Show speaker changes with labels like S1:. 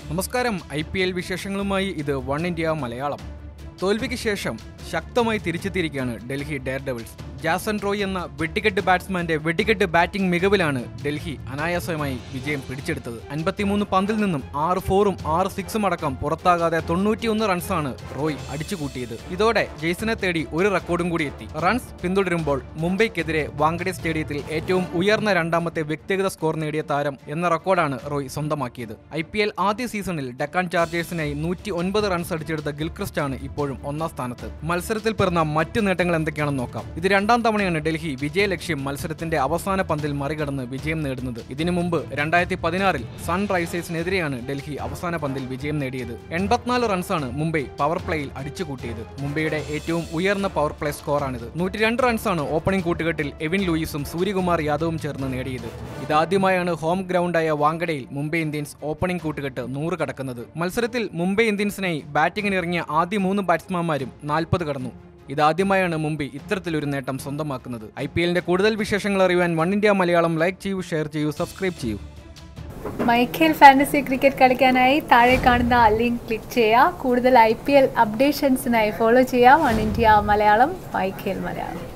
S1: നമസ്കാരം I P L വിശേഷങ്ങളുമായി ഇത് വൺ ഇന്ത്യ മലയാളം തോൽവിക്ക് ശേഷം ശക്തമായി തിരിച്ചെത്തിയിരിക്കുകയാണ് Delhi Daredevils Jason Roy എന്ന വെട്ടിക്കെട്ട് ബാറ്റ്സ്മാന്റെ വെട്ടിക്കെട്ട് ബാറ്റിംഗ് മികവിലാണ് ഡൽഹി അനായാസമായി വിജയം പിടിച്ചെടുത്തത് അൻപത്തിമൂന്ന് പന്തിൽ നിന്നും ആറ് ഫോറും ആറ് സിക്സും അടക്കം പുറത്താകാതെ തൊണ്ണൂറ്റിയൊന്ന് റൺസാണ് റോയ് അടിച്ചുകൂട്ടിയത് ഇതോടെ ജെയ്സനെ തേടി ഒരു റെക്കോർഡും കൂടി എത്തി റൺസ് പിന്തുടരുമ്പോൾ മുംബൈക്കെതിരെ വാങ്കഡെ സ്റ്റേഡിയത്തിൽ ഏറ്റവും ഉയർന്ന രണ്ടാമത്തെ വ്യക്തിഗത സ്കോർ നേടിയ താരം എന്ന റെക്കോർഡാണ് റോയ് സ്വന്തമാക്കിയത് ഐ പി എൽ ആദ്യ സീസണിൽ ഡക്കാൻ ചാർജേഴ്സിനായി നൂറ്റി ഒൻപത് റൺസ് അടിച്ചെടുത്ത ഗിൽക്രിസ്റ്റ് ആണ് ഇപ്പോഴും ഒന്നാം സ്ഥാനത്ത് മത്സരത്തിൽ പിറന്ന മറ്റു നേട്ടങ്ങൾ എന്തൊക്കെയാണെന്ന് നോക്കാം ഇത് രണ്ടാം തവണയാണ് ഡൽഹി വിജയലക്ഷ്യം മത്സരത്തിന്റെ അവസാന പന്തിൽ മറികടന്ന് വിജയം നേടുന്നത് ഇതിനു മുമ്പ് രണ്ടായിരത്തി പതിനാറിൽ സൺറൈസേഴ്സിനെതിരെയാണ് ഡൽഹി അവസാന പന്തിൽ വിജയം നേടിയത് എൺപത്തിനാല് റൺസാണ് മുംബൈ പവർ പ്ലേയിൽ അടിച്ചുകൂട്ടിയത് മുംബൈയുടെ ഏറ്റവും ഉയർന്ന പവർ പ്ലേ സ്കോറാണിത് നൂറ്റി രണ്ട് റൺസാണ് ഓപ്പണിംഗ് കൂട്ടുകെട്ടിൽ എവിൻ ലൂയിസും സൂര്യകുമാർ യാദവും ചേർന്ന് നേടിയത് ഇതാദ്യമായാണ് ഹോം ഗ്രൗണ്ടായ വാങ്കഡയിൽ മുംബൈ ഇന്ത്യൻസ് ഓപ്പണിംഗ് കൂട്ടുകെട്ട് നൂറ് കടക്കുന്നത് മത്സരത്തിൽ മുംബൈ ഇന്ത്യൻസിനായി ബാറ്റിംഗിന് ഇറങ്ങിയ ആദ്യ മൂന്ന് ബാറ്റ്സ്മാൻമാരും നാൽപ്പത് കടന്നു ഇതാദ്യമായാണ് മുംബൈ ഇത്തരത്തിലൊരു നേട്ടം സ്വന്തമാക്കുന്നത് ഐ പി എല്ലിന്റെ കൂടുതൽ വിശേഷങ്ങൾ അറിയുവാൻ വൺ ഇന്ത്യ മലയാളം ലൈക്ക് ചെയ്യൂ ഷെയർ ചെയ്യൂ സബ്സ്ക്രൈബ് ചെയ്യൂ
S2: മൈഖേൽ ഫാന്റസി ക്രിക്കറ്റ് കളിക്കാനായി താഴെ കാണുന്ന ലിങ്ക് ക്ലിക്ക് ചെയ്യുക കൂടുതൽ ഐ പി എൽ അപ്ഡേഷൻസിനായി ഫോളോ ചെയ്യുക വൺ ഇന്ത്യ മലയാളം മൈഖേൽ മലയാളം